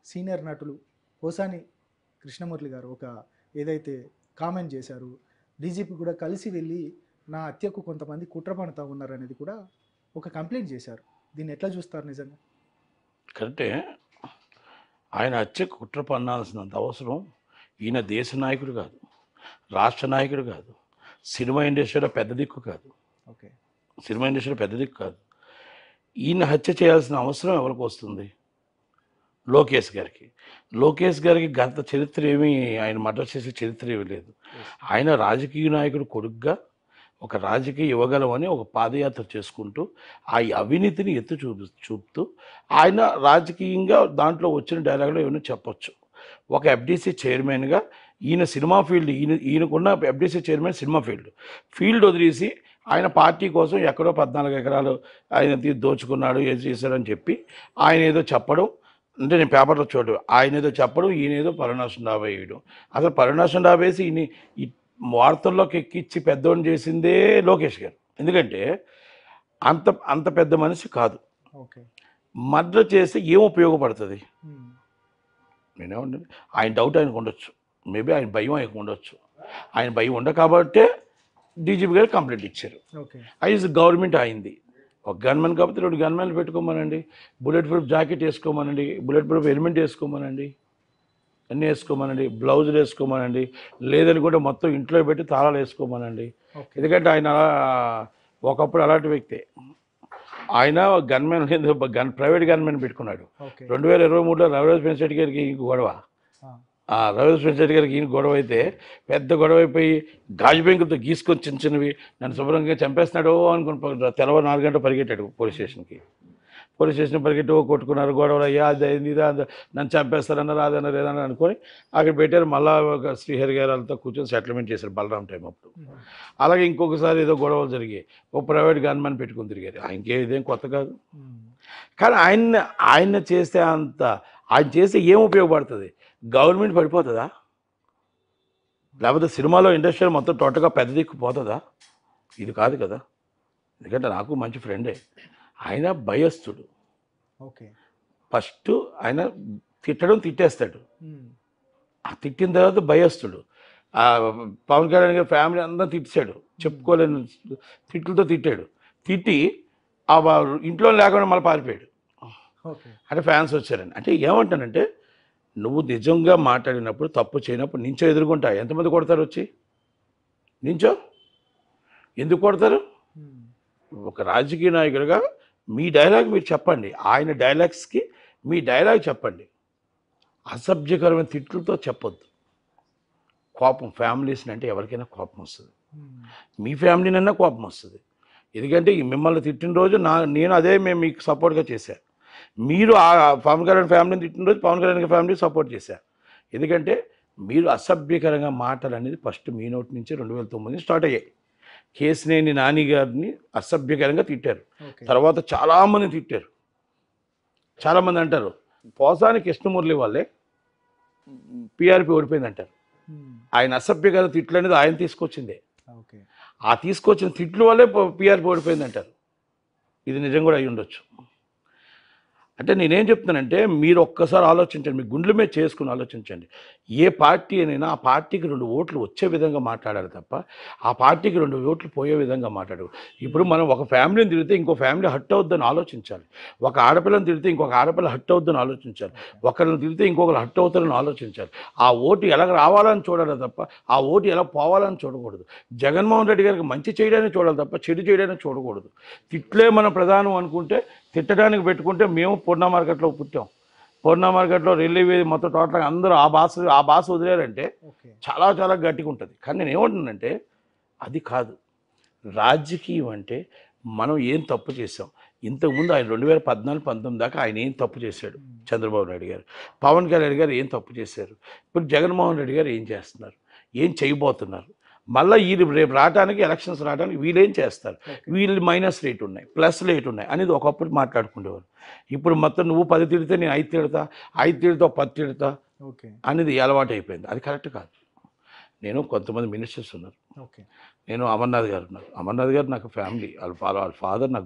Senior నటులు పోసాని కృష్ణమూర్తి గారు ఒక ఏదైతే కామెంట్ చేశారు డీజీపీ కూడా కలిసి వెళ్ళి నా హత్యకు కొంతమంది కుట్ర పడుతూ ఉన్నారు అనేది కూడా ఒక కంప్లైంట్ చేశారు దీన్ని ఎట్లా చూస్తారు నిజంగా కరెక్టే ఆయన హత్య కుట్ర పన్నాల్సినంత అవసరం ఈయన దేశ నాయకుడు కాదు రాష్ట్ర నాయకుడు కాదు సినిమా ఇండస్ట్రీలో పెద్ద దిక్కు కాదు ఓకే సినిమా ఇండస్ట్రీలో పెద్ద దిక్కు కాదు ఈయన హత్య చేయాల్సిన అవసరం ఎవరికి వస్తుంది లోకేష్ గారికి లోకేష్ గారికి గత చరిత్ర ఏమీ ఆయన మర్డర్ చేసే చరిత్ర ఏమీ లేదు ఆయన రాజకీయ నాయకుడు కొడుగ్గా ఒక రాజకీయ యువగలమని ఒక పాదయాత్ర చేసుకుంటూ ఆ అవినీతిని ఎత్తు చూపి చూపుతూ ఆయన రాజకీయంగా దాంట్లో వచ్చిన డైలాగులు ఏమైనా చెప్పొచ్చు ఒక ఎఫ్డీసీ చైర్మన్గా ఈయన సినిమా ఫీల్డ్ ఈయన ఈయనకున్న FDC chairman cinema field field వదిలేసి ఆయన పార్టీ కోసం ఎక్కడో పద్నాలుగు ఎకరాలు ఆయన తీ- దోచుకున్నాడు ఏది చేశాడని చెప్పి ఆయన ఏదో చెప్పడం అంటే నేను పేపర్లో చూడడం ఆయన ఏదో చెప్పడం ఈయన ఏదో పరుణాసం డాబా వేయడం అసలు పరుణాసం డాబా వేసి ఈయన ఈ వార్తల్లోకి ఎక్కిచ్చి పెద్దోని చేసిందే లోకేష్ గారు ఎందుకంటే అంత అంత పెద్ద మనిషి కాదు ఓకే మర్డర్ చేస్తే ఏం ఉపయోగపడుతుంది నేనేమంటాను ఆయన డౌట్ ఆయనకు ఉండొచ్చు మేబీ ఆయన భయం ఆయనకు ఉండొచ్చు ఆయన భయం ఉండ కాబట్టే డీజీపీ గారు కంప్లైంట్ ఇచ్చారు ఓకే అది గవర్నమెంట్ అయింది ఒక గన్మెన్ కాబట్టి రెండు గన్మెన్లు పెట్టుకోమనండి బుల్లెట్ ప్రూఫ్ జాకెట్ వేసుకోమనండి బుల్లెట్ ప్రూఫ్ హెల్మెట్ వేసుకోమనండి అన్నీ వేసుకోమనండి బ్లౌజులు వేసుకోమనండి లేదని కూడా మొత్తం ఇంట్లో పెట్టి తాళాలు వేసుకోమనండి ఓకే ఎందుకంటే ఆయన అలా ఒకప్పుడు అలాంటి వ్యక్తే ఆయన గన్మెన్ గన్ ప్రైవేట్ గన్మెన్ పెట్టుకున్నాడు ఓకే రెండు వేల ఇరవై మూడులో రవిరాజ్ పెన్సెట్టి గారికి ఈ గొడవ ఆ, ఆ రవిరాజ్ పెన్సెట్టి గారికి ఈయన గొడవ అయితే పెద్ద గొడవ అయిపోయి గాజు బెంకులతో గీసుకొని చిన్న చిన్నవి నన్ను శుభ్రంగా చంపేస్తున్నాడో అనుకుని ప- తెల్లవారు నాలుగు గంటలు పరిగెట్టాడు పోలీస్ స్టేషన్కి పోలీస్ స్టేషన్ పరిగెట్టి ఓ కొట్టుకున్నారు గొడవలు అయ్యా అది అయింది ఇది అది నన్ను చంపేస్తారన్నారు అదన్నారు ఏదన్నారు అనుకొని అక్కడ పెట్టారు మళ్ళా ఒక శ్రీహరి గారు వాళ్ళతో కూర్చొని సెటిల్మెంట్ చేశారు బలరాం టైం అప్పుడు ఉమ్, అలాగే ఇంకొకసారి ఏదో గొడవలు జరిగాయి ఓ ప్రైవేట్ గన్మెన్ పెట్టుకుని తిరిగారు ఆయనకే ఇదేం కొత్త కాదు ఉమ్, కానీ ఆయన ఆయన చేస్తే అంత ఆయన చేస్తే ఏం ఉపయోగపడుతుంది గవర్నమెంట్ పడిపోతుందా లేకపోతే సినిమాలో ఇండస్ట్రీ మొత్తం టోటల్గా పెద్ద దిక్కు పోతుందా ఇది కాదు కదా ఎందుకంటే నాకు మంచి ఫ్రెండే ఆయన భయస్థుడు ఓకే ఫస్ట్ ఆయన తిట్టడం తిట్టేస్తాడు ఉమ్, ఆ తిట్టిన తర్వాత భయస్తుడు ఆ పవన్ కళ్యాణ్ గారి ఫ్యామిలీ అంతా తిట్టాడు చెప్పుకోలేని తిట్లతో తిట్టాడు తిట్టి ఆ వా- ఇంట్లో లేకుండా మళ్ళీ పారిపోయాడు ఓకే అంటే ఫ్యాన్స్ వచ్చారని అంటే ఏమంటానంటే నువ్వు నిజంగా మాట్లాడినప్పుడు తప్పు చేయనప్పుడు నించో ఎదుర్కొంటా ఎంతమంది కొడతారు వచ్చి నించో ఎందుకు కొడతారు ఉమ్, ఒక రాజకీయ నాయకుడిగా మీ డైలాగ్ మీరు చెప్పండి ఆయన డైలాగ్స్కి మీ డైలాగ్ చెప్పండి అసభ్యకరమైన తిట్లతో చెప్పొద్దు కోపం ఫ్యామిలీస్ని అంటే ఎవరికైనా కోపం వస్తుంది ఉమ్, మీ ఫ్యామిలీనైనా కోపం వస్తుంది ఎందుకంటే ఈ మిమ్మల్ని తిట్టిన రోజు నా నేను అదే మేము మీకు సపోర్ట్గా చేశాను మీరు ఆ పవన్ కళ్యాణ్ ఫ్యామిలీని తిట్టిన రోజు పవన్ కళ్యాణ్ ఫ్యామిలీ సపోర్ట్ చేశారు ఎందుకంటే మీరు అసభ్యకరంగా మాటలు అనేది ఫస్ట్ మీ నోటి నుంచి రెండు వేల తొమ్మిది స్టార్ట్ అయ్యాయి కేసినేని నాని గారిని అసభ్యకరంగా తిట్టారు ఓకే తర్వాత చాలామంది తిట్టారు చాలామంది అంటారు పోసాని కృష్ణమురళి వాళ్ళే పిఆర్పి ఓడిపోయింది అంటారు ఉమ్, ఆయన అసభ్యకర తిట్లు అనేది ఆయన తీసుకొచ్చిందే ఓకే ఆ తీసుకొచ్చిన తిట్లు వల్లే పిఆర్పి ఓడిపోయింది అంటారు ఇది నిజం కూడా అయి ఉండొచ్చు అంటే నేనేం చెప్తున్నానంటే మీరు ఒక్కసారి ఆలోచించండి మీ గుండెల మీద చేసుకుని ఆలోచించండి ఏ పార్టీ అయినా ఆ పార్టీకి రెండు ఓట్లు వచ్చే విధంగా మాట్లాడాలి తప్ప ఆ పార్టీకి రెండు ఓట్లు పోయే విధంగా మాట్లాడు ఇప్పుడు మనం ఒక ఫ్యామిలీని తిరిగితే ఇంకో ఫ్యామిలీ హట్ అవుద్దని ఆలోచించాలి ఒక ఆడపిల్లని తిరిగితే ఇంకొక ఆడపిల్ల హట్ అవుద్దని ఆలోచించాలి ఒకరిని తిరిగితే ఇంకొకరు హట్ అవుతారని ఆలోచించాలి ఆ ఓటు ఎలా రావాలని చూడాలి తప్ప ఆ ఓటు ఎలా పోవాలని చూడకూడదు జగన్మోహన్ రెడ్డి గారికి మంచి చేయడానికి చూడాలి తప్ప చెడు చేయడానికి చూడకూడదు తిట్లే మన ప్రధానం అనుకుంటే తిట్టడానికి పెట్టుకుంటే మేము పూర్ణ మార్కెట్లో పుట్టాం పూర్ణ మార్కెట్లో రిలీవ్ మొత్తం టోటల్గా అందరూ ఆ భాష ఆ భాష వదిలేరంటే ఓకే చాలా చాలా గట్టిగా ఉంటుంది కానీ నేను ఏమంటున్నానంటే అది కాదు రాజకీయం అంటే మనం ఏం తప్పు చేసాం ఇంతకుముందు ఆయన రెండు వేల పద్నాలుగు పంతొమ్మిది దాకా ఆయన ఏం తప్పు చేశాడు చంద్రబాబు నాయుడు గారు పవన్ కళ్యాణ్ గారు ఏం తప్పు చేశారు ఇప్పుడు జగన్మోహన్ రెడ్డి గారు ఏం చేస్తున్నారు ఏం చేయబోతున్నారు మళ్ళీ వీళ్ళు రేపు రావడానికి ఎలక్షన్స్ రావడానికి వీళ్ళేం చేస్తారు వీళ్ళు మైనస్ రేట్ ఉన్నాయి ప్లస్ రేట్ ఉన్నాయి అనేది ఒకప్పుడు మాట్లాడుకునేవారు ఇప్పుడు మొత్తం నువ్వు పది తిడితే నేను ఐదు తిడతా ఐదు తిడితే పది తిడతా ఓకే అనేది అలవాటు అయిపోయింది అది కరెక్ట్ కాదు నేను కొంతమంది మినిస్టర్స్ ఉన్నారు ఓకే నేను అమర్నాథ్ గారు ఉన్నారు అమర్నాథ్ గారు నాకు ఫ్యామిలీ వాళ్ళ ఫా- వాళ్ళ ఫాదర్ నాకు గురువు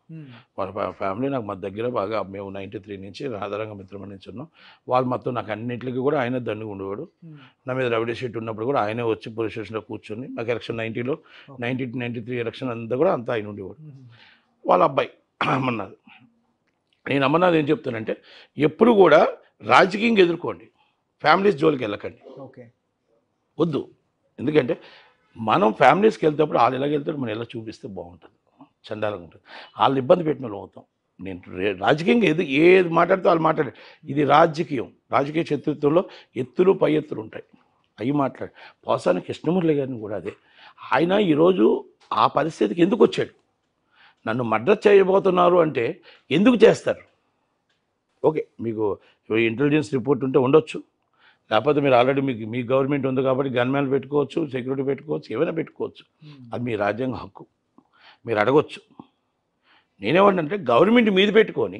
ఉమ్, వాళ్ళ ఫ్యా- ఫ్యామిలీ నాకు మా దగ్గర బాగా మేము నైంటీ త్రీ నుంచి రాధారంగ మిత్రమని నుంచి ఉన్నాం వాళ్ళు మొత్తం నాకు అన్నింటికి కూడా ఆయన దండుగా ఉండేవాడు ఉమ్, నా మీద రవిడీ షీట్ ఉన్నప్పుడు కూడా ఆయనే వచ్చి పోలీస్ స్టేషన్లో కూర్చొని నాకు ఎలక్షన్ నైంటీలో నైన్టీ నైంటీ త్రీ ఎలక్షన్ అంతా కూడా అంతా ఆయన ఉండేవాడు ఉమ్, వాళ్ళ అబ్బాయి అమర్నాథ్ నేను అమర్నాథ్ ఏం చెప్తానంటే ఎప్పుడు కూడా రాజకీయంగా ఎదుర్కోండి ఫ్యామిలీస్ జోలికి వెళ్ళకండి ఓకే వద్దు ఎందుకంటే మనం ఫ్యామిలీస్కి వెళ్తేప్పుడు వాళ్ళు ఎలాగ వెళ్తారు మనం ఎలా చూపిస్తే బాగుంటుంది చండాలంగా ఉంటుంది వాళ్ళని ఇబ్బంది పెట్టిన వాళ్ళు అవుతాం నేను రే- రాజకీయంగా ఏది ఏది మాట్లాడితే వాళ్ళు మాట్లాడే ఇది రాజకీయం రాజకీయ చతుర్థంలో ఎత్తులు పై ఎత్తులు ఉంటాయి అవి మాట్లాడు పోసాని కృష్ణమురళి గారిని కూడా అదే ఆయన ఈరోజు ఆ పరిస్థితికి ఎందుకు వచ్చాడు నన్ను మర్డర్ చేయబోతున్నారు అంటే ఎందుకు చేస్తారు ఓకే మీకు ఇంటెలిజెన్స్ రిపోర్ట్ ఉంటే ఉండొచ్చు లేకపోతే మీరు ఆల్రెడీ మీకు మీ గవర్నమెంట్ ఉంది కాబట్టి గన్మ్యాన్ పెట్టుకోవచ్చు సెక్యూరిటీ పెట్టుకోవచ్చు ఏమైనా పెట్టుకోవచ్చు ఉమ్, అది మీ రాజ్యాంగ హక్కు మీరు అడగొచ్చు నేనేమంటే గవర్నమెంట్ మీద పెట్టుకొని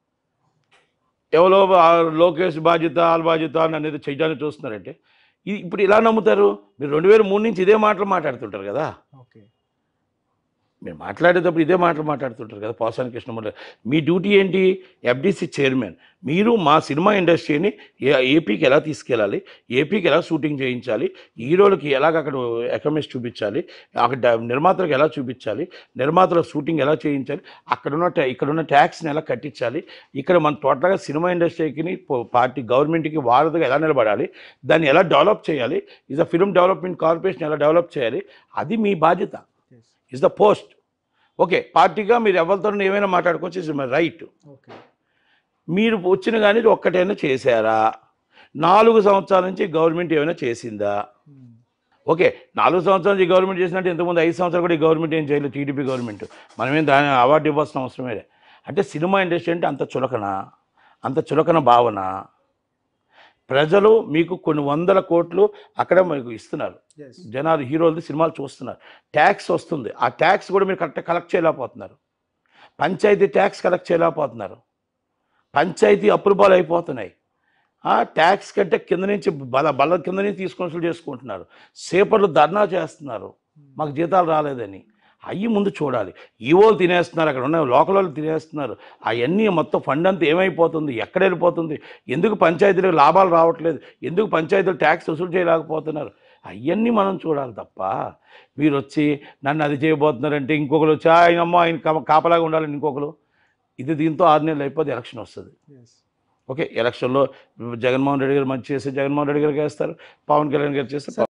ఎవరో ఆ లోకేష్ బాధ్యత వాళ్ళ బాధ్యత అని అనేది చేయడానికి చూస్తున్నారంటే ఇది ఇప్పుడు ఇలా నమ్ముతారు మీరు రెండు వేల మూడు నుంచి ఇదే మాటలు మాట్లాడుతుంటారు కదా ఓకే మీరు మాట్లాడేటప్పుడు ఇదే మాటలు మాట్లాడుతుంటారు కదా పోసాని కృష్ణమూర్తి మీ డ్యూటీ ఏంటి ఎఫ్డిసి చైర్మన్ మీరు మా సినిమా ఇండస్ట్రీని ఏ- ఏపీకి ఎలా తీసుకెళ్ళాలి ఏపీకి ఎలా షూటింగ్ చేయించాలి హీరోలకి ఎలాగ అక్కడ ఎకమెస్ చూపించాలి అక్కడ డ- నిర్మాతలకు ఎలా చూపించాలి నిర్మాతల షూటింగ్ ఎలా చేయించాలి అక్కడున్న ట్యా- ఇక్కడున్న ట్యాక్స్ని ఎలా కట్టించాలి ఇక్కడ మన టోటల్గా సినిమా ఇండస్ట్రీకి పో- పార్టీ గవర్నమెంట్కి వారధిగా ఎలా నిలబడాలి దాన్ని ఎలా డెవలప్ చేయాలి is the film development corporation ఎలా డెవలప్ చేయాలి అది మీ బాధ్యత yes is the post okay పార్టీగా మీరు ఎవరితో ఏమైనా మాట్లాడుకోవచ్చు ఇస్ మై రైట్ ఓకే మీరు వచ్చిన కానీ ఒక్కటైనా చేశారా నాలుగు సంవత్సరాల నుంచి గవర్నమెంట్ ఏమైనా చేసిందా ఉమ్, ఓకే నాలుగు సంవత్సరాల నుంచి గవర్నమెంట్ చేసినట్టు ఇంతకుముందు ఐదు సంవత్సరాలు కూడా ఈ గవర్నమెంట్ ఏం చేయలేదు టీడీపీ గవర్నమెంట్ మనమేం దాని అవార్డు ఇవ్వాల్సిన అవసరమే లే. అంటే సినిమా ఇండస్ట్రీ అంటే అంత చులకన అంత చులకన భావన ప్రజలు మీకు కొన్ని వందల కోట్లు అక్కడ మీకు ఇస్తున్నారు ఎస్ జనాలు హీరోలది సినిమాలు చూస్తున్నారు ట్యాక్స్ వస్తుంది ఆ ట్యాక్స్ కూడా మీరు కరెక్ట్ కలెక్ట్ చేయలేకపోతున్నారు పంచాయతీ ట్యాక్స్ కలెక్ట్ చేయలేకపోతున్నారు పంచాయతీ అప్రూవల్ అయిపోతున్నాయి ఆ ట్యాక్స్ కంటే కింద నుంచి బల బల కింద నుంచి తీసుకొని చేసుకుంటున్నారు సేపర్లు ధర్నా చేస్తున్నారు మాకు జీతాలు రాలేదని అవి ముందు చూడాలి ఈవోలు తినేస్తున్నారు అక్కడ ఉన్న లోకల్ వాళ్ళు తినేస్తున్నారు అవన్నీ మొత్తం ఫండ్ అంతా ఏమైపోతుంది ఎక్కడ వెళ్ళిపోతుంది ఎందుకు పంచాయతీలకు లాభాలు రావట్లేదు ఎందుకు పంచాయతీలు ట్యాక్స్ వసూలు చేయలేకపోతున్నారు అవన్నీ మనం చూడాలి తప్ప మీరు వచ్చి నన్ను అది చేయబోతున్నారంటే ఇంకొకరు వచ్చి ఆయన అమ్మ ఆయన కా- కాపలాగా ఉండాలని ఇంకొకరు ఇది దీంతో ఆరు నెలలు అయిపోతే ఎలక్షన్ వస్తుంది ఎస్ ఓకే ఎలక్షన్లో జగన్మోహన్ రెడ్డి గారు మంచి చేస్తే జగన్మోహన్ రెడ్డి గారికి వేస్తారు పవన్ కళ్యాణ్ గారు చేస్తే